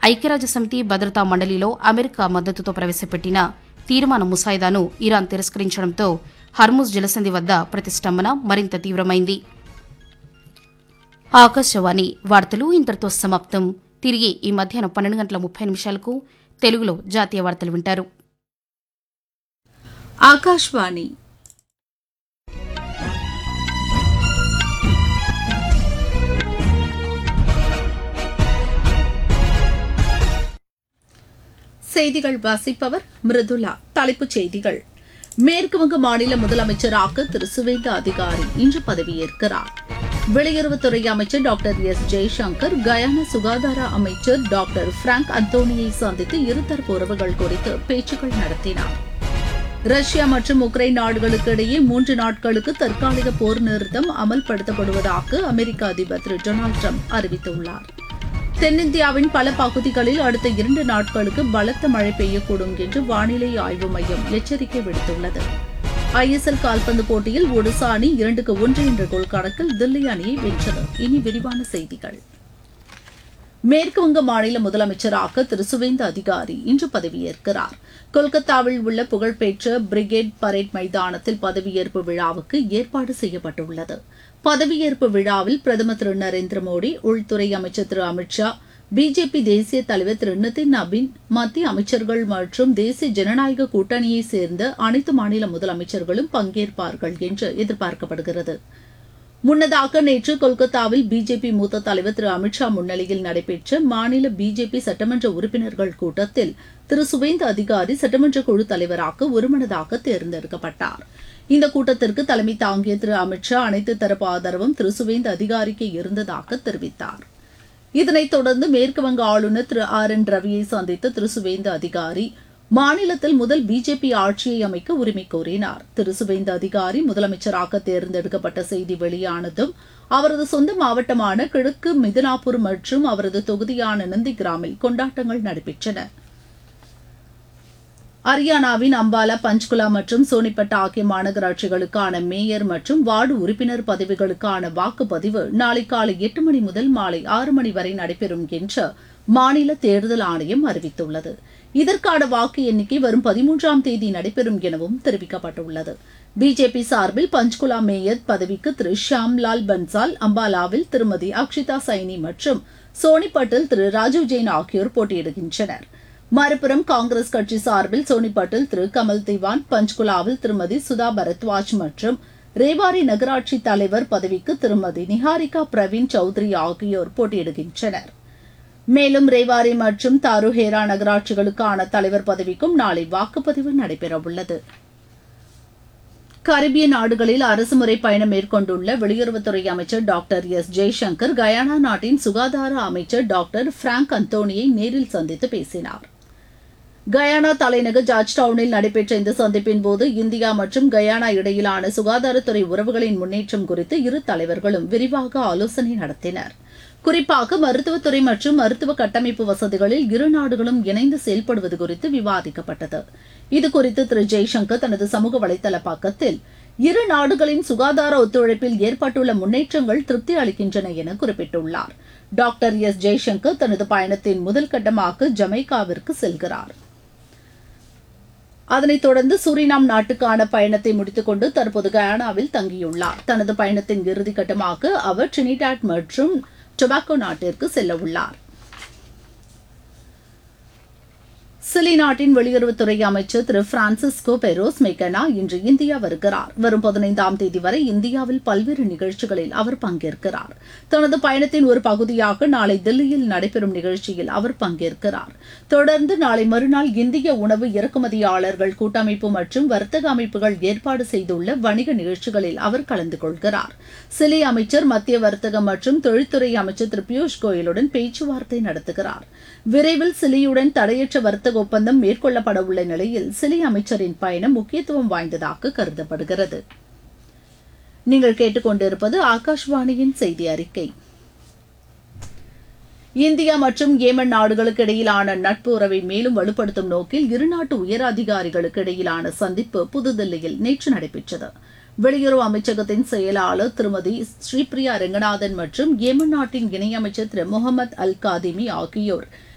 ఐక్యరాజ్య సమితి భద్రతా మండలిలో అమెరికా మద్దతుతో ప్రవేశపెట్టిన తీర్మాన ముసాయిదాను ఇరాన్ తిరస్కరించడంతో హర్ముజ్ జలసంధి వద్ద ప్రతిష్టంభన మరింత తీవ్రమైంది ఆకాశవాణి వార్తలు ఇంతటితో సమాప్తం తిరిగి ఈ మధ్యాహ్నం పన్నెండు గంటల ముప్పై నిమిషాలకు తెలుగులో జాతీయ వార్తలు వింటారు ఆకాశవాణి செய்திகள் வாசிப்பவர் மிருதுலா தலைப்புச் செய்திகள் மேற்குவங்க மாநில முதலமைச்சராக திரு சுவேந்த அதிகாரி இன்று பதவியேற்கிறார் வெளியுறவுத்துறை அமைச்சர் டாக்டர் எஸ் ஜெய்சங்கர் கயானா சுகாதார அமைச்சர் டாக்டர் பிராங்க் அந்தோனியை சந்தித்து இருதரப்பு உறவுகள் குறித்து பேச்சுக்கள் நடத்தினார் ரஷ்யா மற்றும் உக்ரைன் நாடுகளுக்கு இடையே மூன்று நாட்களுக்கு தற்காலிக போர் நிறுத்தம் அமல்படுத்தப்படுவதாக அமெரிக்க அதிபர் திரு டொனால்டு ட்ரம்ப் அறிவித்துள்ளார் தென்னிந்தியாவின் பல பகுதிகளில் அடுத்த இரண்டு நாட்களுக்கு பலத்த மழை பெய்யக்கூடும் என்று வானிலை ஆய்வு மையம் எச்சரிக்கை விடுத்துள்ளது ஐஎஸ்எல் கால்பந்து போட்டியில் ஒடிசா அணி இரண்டுக்கு ஒன்று என்ற கோல் கணக்கில் தில்லி அணியை வென்றது இனி விரிவான செய்திகள் மேற்குவங்க மாநில முதலமைச்சராக திரு சுவேந்த அதிகாரி இன்று பதவியேற்கிறார் கொல்கத்தாவில் உள்ள புகழ்பெற்ற பிரிகேட் பரேட் மைதானத்தில் பதவியேற்பு விழாவுக்கு ஏற்பாடு செய்யப்பட்டுள்ளது பதவியேற்பு விழாவில் பிரதமர் திரு நரேந்திர மோடி உள்துறை அமைச்சர் திரு அமித்ஷா பிஜேபி தேசிய தலைவர் திரு நிதின் நபின் மத்திய அமைச்சர்கள் மற்றும் தேசிய ஜனநாயக கூட்டணியைச் சேர்ந்த அனைத்து மாநில முதலமைச்சர்களும் பங்கேற்பார்கள் என்று எதிர்பார்க்கப்படுகிறது முன்னதாக நேற்று கொல்கத்தாவில் பிஜேபி மூத்த தலைவர் திரு அமித்ஷா முன்னிலையில் நடைபெற்ற மாநில பிஜேபி சட்டமன்ற உறுப்பினர்கள் கூட்டத்தில் திரு சுவேந்த அதிகாரி சட்டமன்ற குழு தலைவராக ஒருமனதாக தேர்ந்தெடுக்கப்பட்டார் இந்த கூட்டத்திற்கு தலைமை தாங்கிய திரு அமித்ஷா அனைத்து தரப்பு ஆதரவும் திரு சுவேந்த அதிகாரிக்கு இருந்ததாக தெரிவித்தார் இதனைத் தொடர்ந்து மேற்குவங்க ஆளுநர் திரு ஆர் என் ரவியை சந்தித்த திரு சுவேந்த அதிகாரி மாநிலத்தில் முதல் பிஜேபி ஆட்சியை அமைக்க உரிமை கோரினார் திரு சுவேந்த அதிகாரி முதலமைச்சராக தேர்ந்தெடுக்கப்பட்ட செய்தி வெளியானதும் அவரது சொந்த மாவட்டமான கிழக்கு மிதினாபூர் மற்றும் அவரது தொகுதியான நந்திகிராமில் கொண்டாட்டங்கள் நடைபெற்றன ஹரியானாவின் அம்பாலா பஞ்ச்குலா மற்றும் சோனிபட் ஆகிய மாநகராட்சிகளுக்கான மேயர் மற்றும் வார்டு உறுப்பினர் பதவிகளுக்கான வாக்குப்பதிவு நாளை காலை எட்டு மணி முதல் மாலை ஆறு மணி வரை நடைபெறும் என்று மாநில தேர்தல் ஆணையம் அறிவித்துள்ளது இதற்கான வாக்கு எண்ணிக்கை வரும் பதிமூன்றாம் தேதி நடைபெறும் எனவும் தெரிவிக்கப்பட்டுள்ளது பிஜேபி சார்பில் பஞ்ச்குலா மேயர் பதவிக்கு திரு ஷியாம்லால் பன்சால் அம்பாலாவில் திருமதி அக்ஷிதா சைனி மற்றும் சோனிபட்டில் திரு ராஜீவ் ஜெயின் ஆகியோர் போட்டியிடுகின்றனர் மறுபுறம் காங்கிரஸ் கட்சி சார்பில் சோனிபட்டில் திரு கமல் திவான் பஞ்ச்குலாவில் திருமதி சுதா பரத்வாஜ் மற்றும் ரேவாரி நகராட்சி தலைவர் பதவிக்கு திருமதி நிஹாரிகா பிரவீன் சௌத்ரி ஆகியோர் போட்டியிடுகின்றனர் மேலும் ரேவாரி மற்றும் தாருஹேரா நகராட்சிகளுக்கான தலைவர் பதவிக்கும் நாளை வாக்குப்பதிவு நடைபெறவுள்ளது கரிபிய நாடுகளில் அரசுமுறை பயணம் மேற்கொண்டுள்ள வெளியுறவுத்துறை அமைச்சர் டாக்டர் எஸ் ஜெய்சங்கர் கயானா நாட்டின் சுகாதார அமைச்சர் டாக்டர் பிராங்க் அந்தோனியை நேரில் சந்தித்து பேசினார் கயானா தலைநகர் ஜார்ஜ் டவுனில் நடைபெற்ற இந்த சந்திப்பின் போது இந்தியா மற்றும் கயானா இடையிலான சுகாதாரத்துறை உறவுகளின் முன்னேற்றம் குறித்து இரு தலைவர்களும் விரிவாக ஆலோசனை நடத்தினர் குறிப்பாக மருத்துவத்துறை மற்றும் மருத்துவ கட்டமைப்பு வசதிகளில் இரு நாடுகளும் இணைந்து செயல்படுவது குறித்து விவாதிக்கப்பட்டது இதுகுறித்து திரு ஜெய்சங்கர் தனது சமூக வலைதள பக்கத்தில் இரு நாடுகளின் சுகாதார ஒத்துழைப்பில் ஏற்பட்டுள்ள முன்னேற்றங்கள் திருப்தி அளிக்கின்றன என குறிப்பிட்டுள்ளார் டாக்டர் எஸ் ஜெய்சங்கர் தனது பயணத்தின் முதல் கட்டமாக ஜமைக்காவிற்கு செல்கிறார் அதனைத் தொடர்ந்து சூரினாம் நாட்டுக்கான பயணத்தை முடித்துக்கொண்டு தற்போது கயானாவில் தங்கியுள்ளார் தனது பயணத்தின் இறுதிக்கட்டமாக அவர் ட்ரினிடாட் மற்றும் டொபாக்கோ நாட்டிற்கு செல்ல உள்ளார் சிலி நாட்டின் வெளியுறவுத்துறை அமைச்சர் திரு பிரான்சிஸ்கோ பெரோஸ் மெக்கனா இன்று இந்தியா வருகிறார் வரும் பதினைந்தாம் தேதி வரை இந்தியாவில் பல்வேறு நிகழ்ச்சிகளில் அவர் பங்கேற்கிறார் தனது பயணத்தின் ஒரு பகுதியாக நாளை தில்லியில் நடைபெறும் நிகழ்ச்சியில் அவர் பங்கேற்கிறார் தொடர்ந்து நாளை மறுநாள் இந்திய உணவு இறக்குமதியாளர்கள் கூட்டமைப்பு மற்றும் வர்த்தக அமைப்புகள் ஏற்பாடு செய்துள்ள வணிக நிகழ்ச்சிகளில் அவர் கலந்து கொள்கிறார் சிலி அமைச்சர் மத்திய வர்த்தக மற்றும் தொழில்துறை அமைச்சர் திரு பியூஷ் கோயலுடன் பேச்சுவார்த்தை நடத்துகிறார் விரைவில் சிலியுடன் தடையற்ற வர்த்தக ஒப்பந்தம் மேற்கொள்ளப்பட உள்ள நிலையில் சிலி அமைச்சரின் பயணம் முக்கியத்துவம் வாய்ந்ததாக கருதப்படுகிறது நீங்கள் கேட்டுக்கொண்டிருப்பது ஆகாஷ்வாணியின் செய்தி அறிக்கை இந்தியா மற்றும் ஏமன் நாடுகளுக்கு இடையிலான நட்பு உறவை மேலும் வலுப்படுத்தும் நோக்கில் இருநாட்டு உயர் அதிகாரிகளுக்கு இடையிலான சந்திப்பு புதுதில்லியில் நேற்று நடைபெற்றது வெளியுறவு அமைச்சகத்தின் செயலாளர் திருமதி ஸ்ரீபிரியா ரெங்கநாதன் மற்றும் ஏமன் நாட்டின் இணையமைச்சர் திரு முகமது அல் காதிமி ஆகியோர்